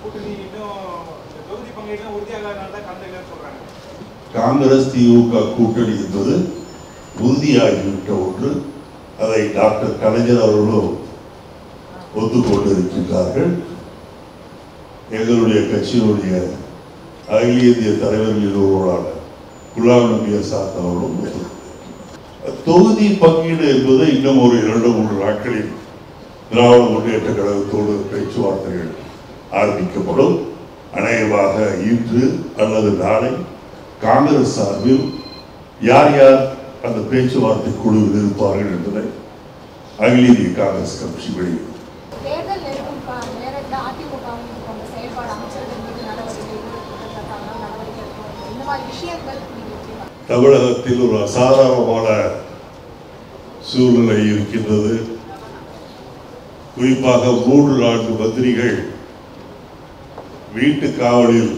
கூட்டணி இன்னும் இந்த தொகுதி பங்கீடுலாம் உறுதியாகாதனால தான் கலந்துக்கலன்னு சொல்றாங்க காங்கிரஸ் திமுக கூட்டணி என்பது உறுதியாகிவிட்ட ஒன்று அதை டாக்டர் கலைஞர் அவர்களும் ஒத்துக்கொண்டிருக்கின்றார்கள் எங்களுடைய கட்சியினுடைய அகில இந்திய தலைவர்களில் ஒருவரான குலாம் நபி ஆசாத் அவர்களும் ஒத்துக்கொண்டிருக்கிறார். தொகுதி பங்கீடு என்பது இன்னும் ஒரு இரண்டு மூன்று நாட்களில் திராவிட முன்னேற்ற கழகத்தோடு பேச்சுவார்த்தைகள் ஆரம்பிக்கப்படும் அநேகமாக இன்று அல்லது நாளை காங்கிரஸ் சார்பில் யார் யார் அந்த பேச்சுவார்த்தை குழுவில் இருப்பார்கள் என்பதை அகில இந்திய காங்கிரஸ் கட்சி வெளியிடும் தேர்தல் நெருங்கும் கா- நேரத்துல அதிமுகவும் உங்க செயல்பாடு அமைச்சர்கள் மீது நடவடிக்கை குற்றச்சாட்டாக நடவடிக்கை எடுக்கணும் இந்த மாதிரி விஷயங்கள் நீங்க எப்படி பார்க்கறீங்க? தமிழகத்தில் ஒரு அசாதாரணமான சூழ்நிலை இருக்கின்றது குறிப்பாக மூன்று நான்கு மந்திரிகள் வீட்டு காவலில்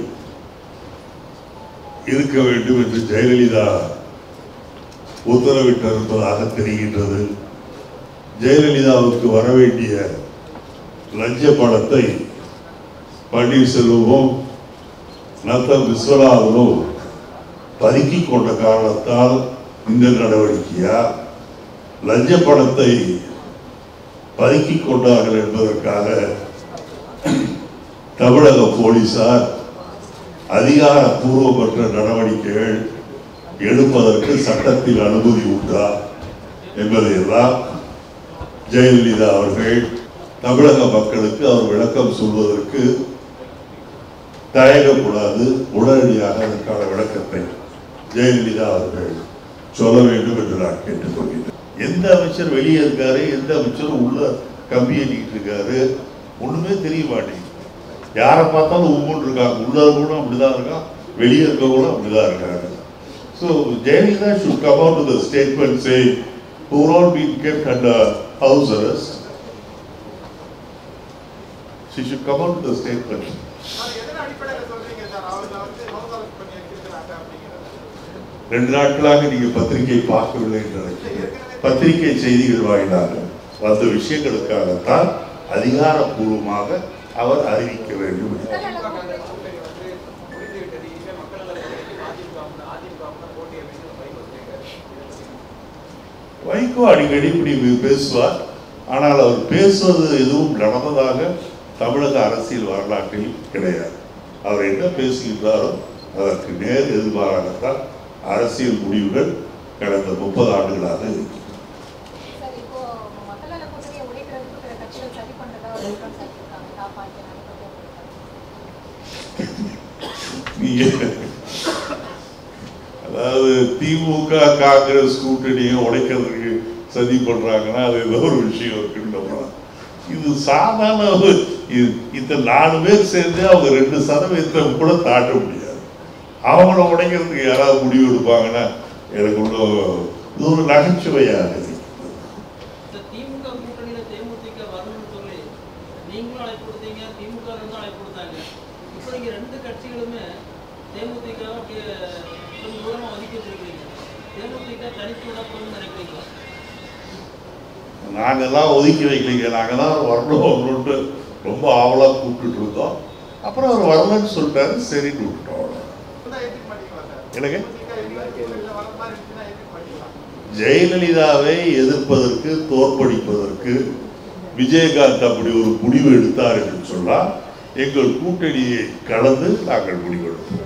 இருக்க வேண்டும் என்று ஜெயலலிதா உத்தரவிட்டிருப்பதாக தெரிகின்றது ஜெயலலிதாவுக்கு வர வேண்டிய லஞ்ச பணத்தை பன்னீர்செல்வமும் நத்தம் விஸ்வநாதனும் பதுக்கிக் கொண்ட காரணத்தால் இந்த நடவடிக்கையா லஞ்ச பணத்தை பதுக்கிக் கொண்டார்கள் என்பதற்காக தமிழக போலீசார் அதிகாரப்பூர்வமற்ற நடவடிக்கைகள் எடுப்பதற்கு சட்டத்தில் அனுமதி உண்டா என்பதையெல்லாம் ஜெயலலிதா அவர்கள் தமிழக மக்களுக்கு அவர் விளக்கம் சொல்வதற்கு தயங்கக்கூடாது உடனடியாக அதற்கான விளக்கத்தை ஜெயலலிதா அவர்கள் சொல்ல வேண்டும் என்று நான் கேட்டுக்கொள்கிறேன் எந்த அமைச்சர் வெளியே இருக்காரு எந்த அமைச்சர் உள்ள கம்பி எண்ணிக்கிட்டு இருக்காரு ஒண்ணுமே தெரிய மாட்டேங்குது யாரை பார்த்தாலும் உம்முன்னு இருக்காங்க உள்ள இருக்கவங்களும் அப்படிதான் இருக்கான் வெளியே இருக்கவங்களும் அப்படிதான் இருக்காங்க so Jayalalithaa should come out with a statement saying who are all being kept under house arrest she should come out with a statement அது எதன் அடிப்படையில் சொல்றீங்க சார் அவங்க வந்து ஹவுஸ் அரெஸ்ட் பண்ணி வச்சிருக்கிறாங்க அப்படிங்கிறது ரெண்டு நாட்களாக நீங்க பத்திரிகை பார்க்கவில்லை என்று நினைக்கிறேன் பத்திரிகை செய்திகள் வாயிலாக வந்த விஷயங்களுக்காகத்தான் அதிகாரப்பூர்வமாக அவர் அறிவிக்க வேண்டும் என்று. திமுக காங்கிரஸ் கூட்டணி வந்து முடிந்து விட்டது இனிமே மக்கள் நல கூட்டணிக்கு அதிமுக அதிமுக போட்டியை வேண்டும் வைகோ சொல்லியிருக்காரு. வைகோ அடிக்கடி இப்படி பேசுவார் ஆனால் அவர் பேசுவது எதுவும் நடந்ததாக தமிழக அரசியல் வரலாற்றில் கிடையாது அவர் என்ன பேசுகின்றாரோ அதற்கு நேர் எதிர்மாறாகத்தான் அரசியல் முடிவுகள் கடந்த முப்பது ஆண்டுகளாக இருக்கு சார் இப்போ மக்கள் நல கூட்டணியை உடைக்கிறதுக்கு பிற கட்சிகள் சரி பண்றதா ஒரு குற்றம் சாட்டியிருக்காங்க காப்பாற்றி நடக்கிறது நீங்க அதாவது திமுக காங்கிரஸ் கூட்டணியை உடைக்கிறதுக்கு சதி பண்றாங்கன்னா அது ஏதோ ஒரு விஷயம் இருக்குன்னு நம்பலாம். இது சாதாரண ஒரு இது- இத்தனை நாலு பேர் சேர்ந்து அவங்க ரெண்டு சதவீதத்தை கூட தாண்ட முடியாது அவங்கள உடைக்கிறதுக்கு யாராவது முடிவு எடுப்பாங்கன்னா எனக்கு ஒன்றும் இது ஒரு நகைச்சுவையாக இருக்கு இந்த திமுக கூட்டணியில தேமுதிக வரணும்னு சொல்லி நீங்களும் அழைப்பு கொடுத்தீங்க திமுக இருந்தும் அழைப்பு கொடுத்தாங்க இப்போ நீங்க ரெண்டு கட்சிகளுமே தேமுதிக அப்படியே கொஞ்சம் தூரமா ஒதுக்கி வச்சிருக்கீங்க தேமுதிக தனித்து விடப்படும் நினைக்கிறீங்களா நாங்கெல்லாம் ஒதுக்கி வைக்கலைங்க நாங்கள் தான் வரணும் வரணுன்ட்டு ரொம்ப ஆவலாக கூப்பிட்டுட்டு இருந்தோம் அப்புறம் அவர் வரலன்னு சொல்லிட்டாரு சரின்னு விட்டுட்டோம் அவ்வளவுதான். இருந்தா ஏத்துக்க மாட்டீங்களா சார் எனக்கு திமுக எங்களுக்கு கூட்டணியில வர மாதிரி இருந்துச்சுன்னா ஏத்துக்க மாட்டீங்களா ஜெயலலிதாவை எதிர்ப்பதற்கு தோற்கடிப்பதற்கு விஜயகாந்த் அப்படி ஒரு முடிவு எடுத்தார் என்று சொன்னால் எங்கள் கூட்டணியை கலந்து நாங்கள் முடிவெடுப்போம்